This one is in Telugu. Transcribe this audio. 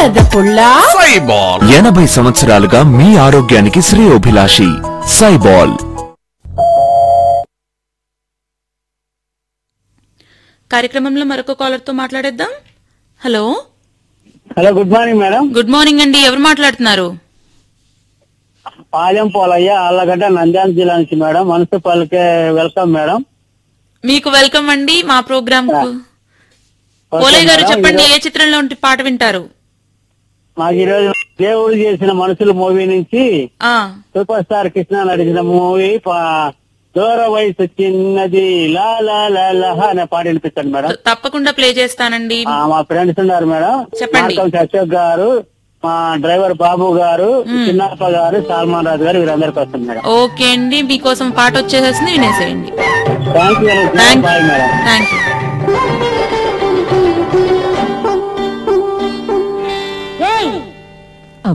బురద పుల్ల సైబాల్ ఎనభై సంవత్సరాలుగా మీ ఆరోగ్యానికి శ్రేయోభిలాషి సైబాల్ కార్యక్రమంలో మరొక కాలర్ తో మాట్లాడేద్దాం hello hello good morning madam good morning అండి ఎవరు మాట్లాడుతున్నారు పాలెం పోలయ్య ఆళ్ళగడ్డ నంద్యాల జిల్లా నుంచి మేడం మనసు పలికే వెల్కమ్ మేడం మీకు వెల్కమ్ అండి మా ప్రోగ్రామ్ కు పోలయ్య గారు మేడం, చెప్పండి ఈరో- ఏ చిత్రంలో ఉంటే పాట వింటారు మాకు ఈరోజు దేవుడు చేసిన మనుషులు మూవీ నుంచి ఆ సూపర్ స్టార్ కృష్ణ నడిచిన మూవీ దూర వయసు చిన్నది లా లా లా లా అనే పాట వినిపించండి మేడం తప్పకుండా ప్లే చేస్తానండి ఆ, మా ఫ్రెండ్స్ ఉన్నారు మేడం చెప్పండి. మార్కం అశోక్ గారు మా డ్రైవర్ బాబు గారు చిన్నప్ప గారు సల్మాన్ రాజు గారు వీరందరికీ వస్తుంది మేడం ఓకే అండి మీకోసం పాట వచ్చేసేసింది వినేసేయండి thank you thank bye madam thank you